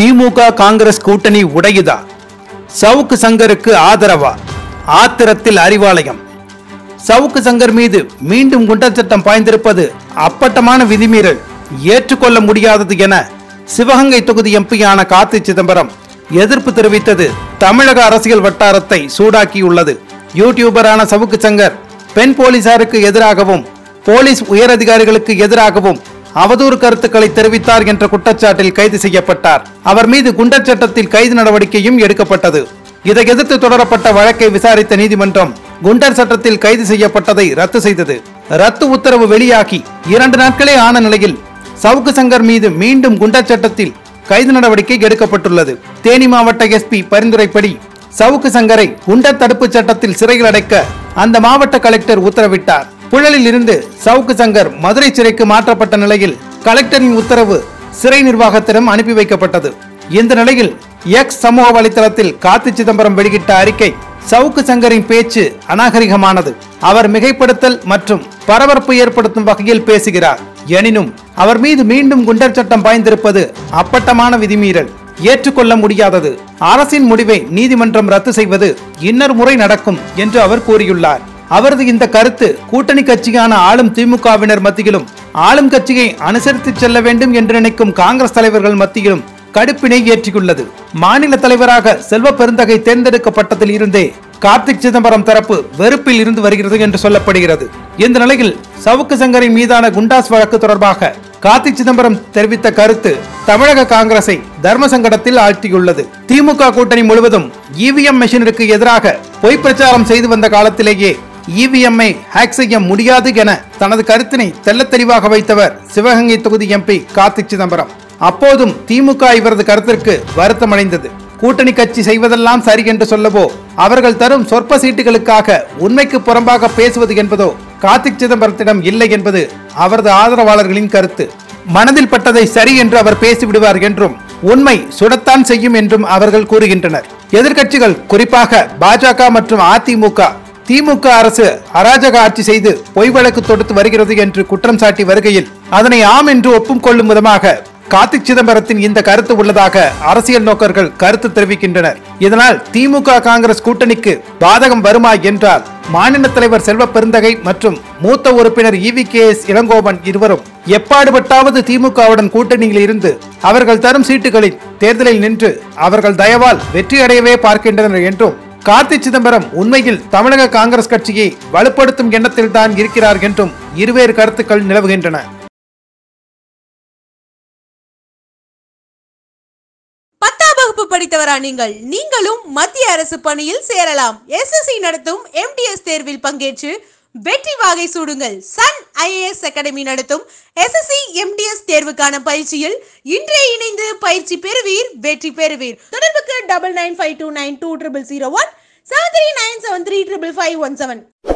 திமுக காங்கிரஸ் கூட்டணி உடையுதா சவுக்கு சங்கருக்கு ஆதரவா ஆத்திரத்தில் அறிவாலயம் சவுக்கு சங்கர் மீது மீண்டும் குண்டர் சட்டம் பாய்ந்திருப்பது அப்பட்டமான விதிமீறல் ஏற்றுக்கொள்ள முடியாதது என சிவகங்கை தொகுதி எம்பியான கார்த்தி சிதம்பரம் எதிர்ப்பு தெரிவித்தது தமிழக அரசியல் வட்டாரத்தை சூடாக்கியுள்ளது யூடியூபரான சவுக்கு சங்கர் பெண் போலீசாருக்கு எதிராகவும் போலீஸ் உயரதிகாரிகளுக்கு எதிராகவும் அவதூறு கருத்துக்களை தெரிவித்தார் என்ற குற்றச்சாட்டில் கைது செய்யப்பட்டார் அவர் மீது குண்டர் சட்டத்தில் கைது நடவடிக்கையும் எடுக்கப்பட்டது இதை எதிர்த்து தொடரப்பட்ட வழக்கை விசாரித்த நீதிமன்றம் குண்டர் சட்டத்தில் கைது செய்யப்பட்டதை ரத்து செய்தது ரத்து உத்தரவு வெளியாகி இரண்டு நாட்களே ஆன நிலையில் சவுக்கு சங்கர் மீது மீண்டும் குண்டர் சட்டத்தில் கைது நடவடிக்கை எடுக்கப்பட்டுள்ளது தேனி மாவட்ட எஸ்பி பரிந்துரைப்படி சவுக்கு சங்கரை குண்டர் தடுப்பு சட்டத்தில் சிறையில் அடைக்க அந்த மாவட்ட கலெக்டர் உத்தரவிட்டார் புழலில் இருந்து சவுக்கு சங்கர் மதுரை சிறைக்கு மாற்றப்பட்ட நிலையில் கலெக்டரின் உத்தரவு சிறை நிர்வாகத்திடம் அனுப்பி வைக்கப்பட்டது இந்த நிலையில் எக்ஸ் சமூக வலைதளத்தில் கார்த்தி சிதம்பரம் வெளியிட்ட அறிக்கை சவுக்கு சங்கரின் பேச்சு அநாகரிகமானது அவர் மிகைப்படுத்தல் மற்றும் பரபரப்பு ஏற்படுத்தும் வகையில் பேசுகிறார் எனினும் அவர் மீது மீண்டும் குண்டர் சட்டம் பாய்ந்திருப்பது அப்பட்டமான விதிமீறல் ஏற்றுக்கொள்ள முடியாதது அரசின் முடிவை நீதிமன்றம் ரத்து செய்வது இன்னொரு முறை நடக்கும் என்று அவர் கூறியுள்ளார் அவரது இந்த கருத்து கூட்டணி கட்சியான ஆளும் திமுகவினர் மத்தியிலும் ஆளும் கட்சியை அனுசரித்து செல்ல வேண்டும் என்று நினைக்கும் காங்கிரஸ் தலைவர்கள் மத்தியிலும் கடுப்பினை ஏற்றியுள்ளது மாநில தலைவராக செல்வ பெருந்தகை தேர்ந்தெடுக்கப்பட்டதில் இருந்தே கார்த்திக் சிதம்பரம் தரப்பு வெறுப்பில் இருந்து வருகிறது என்று சொல்லப்படுகிறது இந்த நிலையில் சவுக்கு சங்கரின் மீதான குண்டாஸ் வழக்கு தொடர்பாக கார்த்திக் சிதம்பரம் தெரிவித்த கருத்து தமிழக காங்கிரஸை தர்ம சங்கடத்தில் ஆழ்த்தியுள்ளது திமுக கூட்டணி முழுவதும் இவிஎம் மெஷினிற்கு எதிராக பொய் பிரச்சாரம் செய்து வந்த காலத்திலேயே இவிஎம்ஐ ஹேக் செய்ய முடியாது என தனது கருத்தினை தெள்ளத் தெளிவாக வைத்தவர் சிவகங்கை தொகுதி எம்பி கார்த்திக் சிதம்பரம் அப்போதும் திமுக இவரது கருத்திற்கு வருத்தமடைந்தது கூட்டணி கட்சி செய்வதெல்லாம் சரி என்று சொல்லவோ அவர்கள் தரும் சொற்ப சீட்டுகளுக்காக உண்மைக்கு புறம்பாக பேசுவது என்பதோ கார்த்திக் சிதம்பரத்திடம் இல்லை என்பது அவரது ஆதரவாளர்களின் கருத்து மனதில் பட்டதை சரி என்று அவர் பேசிவிடுவார் என்றும் உண்மை சுடத்தான் செய்யும் என்றும் அவர்கள் கூறுகின்றனர் எதிர்க்கட்சிகள் குறிப்பாக பாஜக மற்றும் அதிமுக திமுக அரசு அராஜக ஆட்சி செய்து பொய் வழக்கு தொடுத்து வருகிறது என்று குற்றம் சாட்டி வருகையில் அதனை ஆம் என்று ஒப்பும் கொள்ளும் விதமாக கார்த்திக் சிதம்பரத்தின் இந்த கருத்து உள்ளதாக அரசியல் நோக்கர்கள் கருத்து தெரிவிக்கின்றனர் இதனால் திமுக காங்கிரஸ் கூட்டணிக்கு பாதகம் வருமா என்றால் மாநில தலைவர் செல்வ பெருந்தகை மற்றும் மூத்த உறுப்பினர் இவி கே எஸ் இளங்கோவன் இருவரும் எப்பாடுபட்டாவது திமுகவுடன் கூட்டணியில் இருந்து அவர்கள் தரும் சீட்டுகளில் தேர்தலில் நின்று அவர்கள் தயவால் வெற்றி அடையவே பார்க்கின்றனர் என்றும் கார்த்தி சிதம்பரம் உண்மையில் தமிழக காங்கிரஸ் கட்சியை வலுப்படுத்தும் எண்ணத்தில் தான் இருக்கிறார் என்றும் இருவேறு கருத்துக்கள் நிலவுகின்றன பத்தாம் வகுப்பு படித்தவரா நீங்கள் நீங்களும் மத்திய அரசு பணியில் சேரலாம் எஸ்எஸ்சி நடத்தும் எம்டிஎஸ் தேர்வில் பங்கேற்று வெற்றி வாகை சூடுங்கள் சன் ஐஏஎஸ் அகாடமி நடத்தும் எஸ்எஸ்சி எம்டிஎஸ் தேர்வுக்கான பயிற்சியில் இன்றே இணைந்து பயிற்சி பெறுவீர் வெற்றி பெறுவீர் தொடர்புக்கு double nine five two nine two triple zero one seven three nine seven three triple five one seven